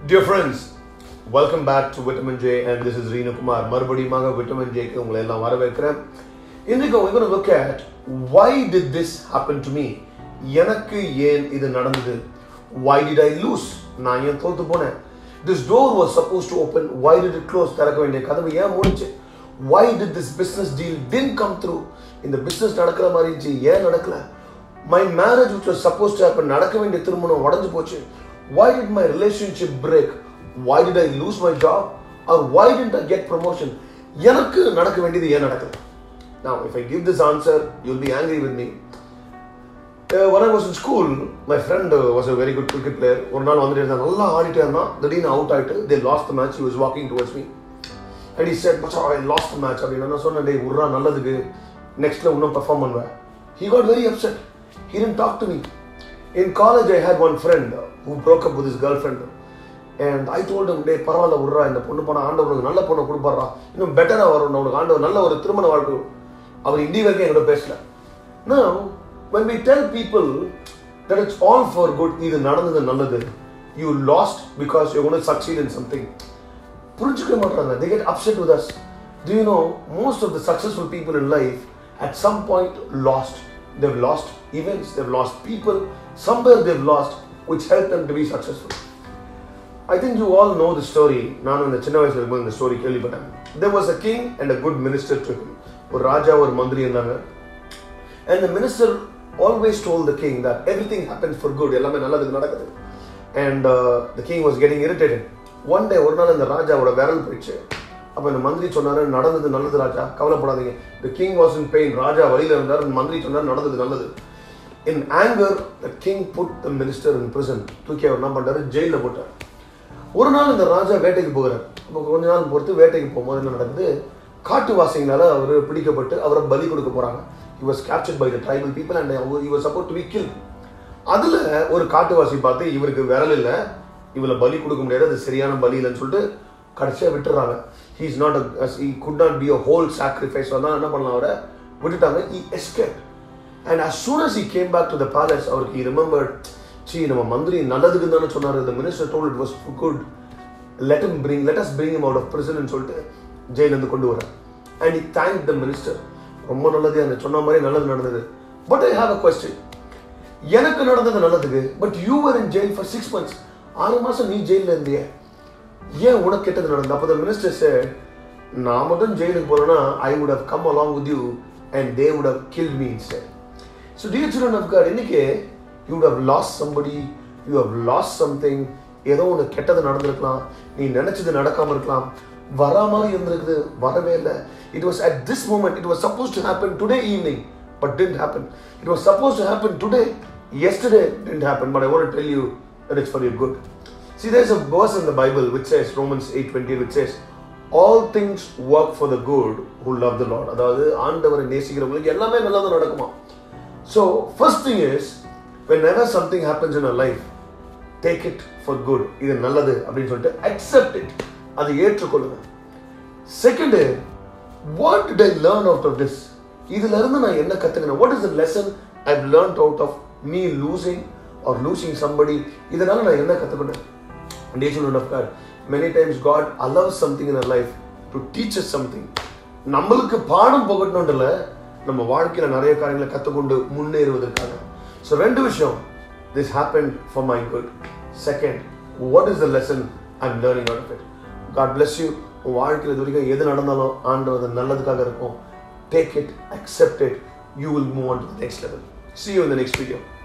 Dear friends, welcome back to Vitamin J and this is Reenu Kumar. மறுபடியுமாக Vitamin J க்கு உங்களை எல்லாம் வரவேற்கிறேன் இன்னைக்கு we're going to look at why did this happen to me? எனக்கு ஏன் இது நடந்தது? Why did I lose? நான் ஏன் தோத்து போனேன்? This door was supposed to open. Why did it close? திறக்க வேண்டிய கதவு ஏன் மூடிச்சு? Why did this business deal didn't come through? இந்த business நடக்கிற மாதிரி இருந்துச்சு ஏன் நடக்கல? My marriage which was supposed to happen நடக்க வேண்டிய திருமணம் உடஞ்சு போச்சு. Why did my relationship break? Why did I lose my job? Or why didn't I get promotion? எனக்கு நடக்க வேண்டியது ஏன் நடக்கல? Now, if I give this answer, you'll be angry with me. Uh, when I was in school, my friend uh, was a very good cricket player. ஒரு நாள் வந்துட்டு இருந்தான் நல்லா ஆடிட்டே இருந்தான் திடீர்னு அவுட் ஆயிட்டு they lost the match he was walking towards me and he said மச்சான் I lost the match அப்படின்னு நான் சொன்னேன் டேய் உர்றா நல்லதுக்கு நெக்ஸ்ட்ல இன்னும் பெர்ஃபார்ம் பண்ணுவேன் he got very upset he didn't talk to me in college I had one friend who broke up with his girlfriend and I told him டேய் பரவாயில்ல உர்றா இந்த பொண்ணு போனா ஆண்டவர் உனக்கு நல்ல பொண்ணை கொடுப்பாரா இன்னும் பெட்டரா வரும் உனக்கு ஆண்டவர் நல்ல ஒரு திருமண வாழ்க்கை அவர் இந்தி வரைக்கும் என்னோட பேசல Now, when we tell people that it's all for good, இது நடந்தது நல்லது you lost because you're going to succeed in something புரிஞ்சுக்க மாட்டாங்க they get upset with us do you know most of the successful people in life at some point lost they've lost events they've lost people somewhere they've lost which helped them to be successful I think you all know the story நானும் இந்த சின்ன வயசுல இருக்கும்போது இந்த story கேள்விப்பட்டேன் there was a king and a good minister to him ஒரு ராஜா ஒரு மந்திரி இருந்தாங்க and the minister always told the king that everything happens for good எல்லாமே நல்லதுக்கு நடக்குது and uh, the king was getting irritated one day ஒரு நாள் இந்த ராஜாவோட விரல் போயிடுச்சு அப்ப இந்த மந்திரி சொன்னாரு நடந்தது நல்லது ராஜா கவலைப்படாதீங்க the king was in pain ராஜா வழியில இருந்தார் இந்த மந்திரி சொன்னார் நடந்தது நல்லது in anger the king put the minister in prison தூக்கி அவர் என்ன பண்ணாரு ஜெயில போட்டார் ஒரு நாள் இந்த ராஜா வேட்டைக்கு போகிறார் அப்போ கொஞ்ச நாள் பொறுத்து வேட்டைக்கு போகும்போது என்ன நடக்குது காட்டுவாசிங்களால அவர் பிடிக்கப்பட்டு அவரை பலி கொடுக்க போறாங்க he was captured by the tribal people and he was supposed to be killed அதுல ஒரு காட்டுவாசி பார்த்து இவருக்கு விரல் இல்லை இவளை பலி கொடுக்க முடியாது அது சரியான பலி இல்லைன்னு சொல்லிட்டு கடைசியா விட்டுறாங்க he is not a he could not be a whole sacrifice அதனால என்ன பண்ணலாம் அவரை விட்டுட்டாங்க he escaped and as soon as he came back to the palace அவருக்கு he remembered சீ நம்ம மந்திரி நல்லதுக்கு தானே சொன்னாரு the minister told it was for good let him bring let us bring him out of prison ன்னு சொல்லிட்டு ஜெயில இருந்து கொண்டு வர and he thanked the minister ரொம்ப நல்லது அந்த சொன்ன மாதிரி நல்லது நடந்தது but I have a question எனக்கு நடந்தது நல்லதுக்கு but you were in jail for six months ஆறு மாசம் நீ ஜெயில இருந்தியே ஏன் உனக்கு கெட்டது நடந்தது அப்போ மினிஸ்டர் said நான் மட்டும் ஜெயிலுக்கு போறேன்னா I would have come along with you and they would have killed me instead so dear children of God இன்னைக்கு you would have lost somebody you have lost something ஏதோ ஒன்று கெட்டது நடந்திருக்கலாம் நீ நினைச்சது நடக்காம இருக்கலாம் வரா மாதிரி இருந்திருக்குது வரவே இல்லை it was at this moment it was suppose to happen today evening but didn't happen it was suppose to happen today yesterday didn't happen but i want to tell you that it's for your good see there's a verse in the bible which says romans 8:20 which says all things work for the good who love the lord அதாவது ஆண்டவரை நேசிக்கிறவங்களுக்கு எல்லாமே நல்லது நடக்குமா so first thing is whenever something happens in our life take it for good இது நல்லது அப்படின்னு சொல்லிட்டு accept it அதை ஏற்றுக்கொள்ளுங்க second what did I learn out of this இதுல இருந்து நான் என்ன கத்துக்கிறேன் what is the lesson I learn out of me losing or losing somebody இதனால நான் என்ன கத்துக்கிட்டேன் Dear children of God, many times God allows something in our life to teach us something. நம்மளுக்கு பாடம் போகட்டணும்ல நம்ம வாழ்க்கையில நிறைய காரியங்களை கத்துக்கொண்டு முன்னேறுவதற்காக ஸோ ரெண்டு விஷயம் this happen for my good second what is the lesson I am learning out of it God bless you உன் வாழ்க்கையில் இது வரைக்கும் எது நடந்தாலும் ஆண்டவர் அது நல்லதுக்காக இருக்கும் take it accept it you will move on to the next level see you இந்த நெக்ஸ்ட் வீடியோ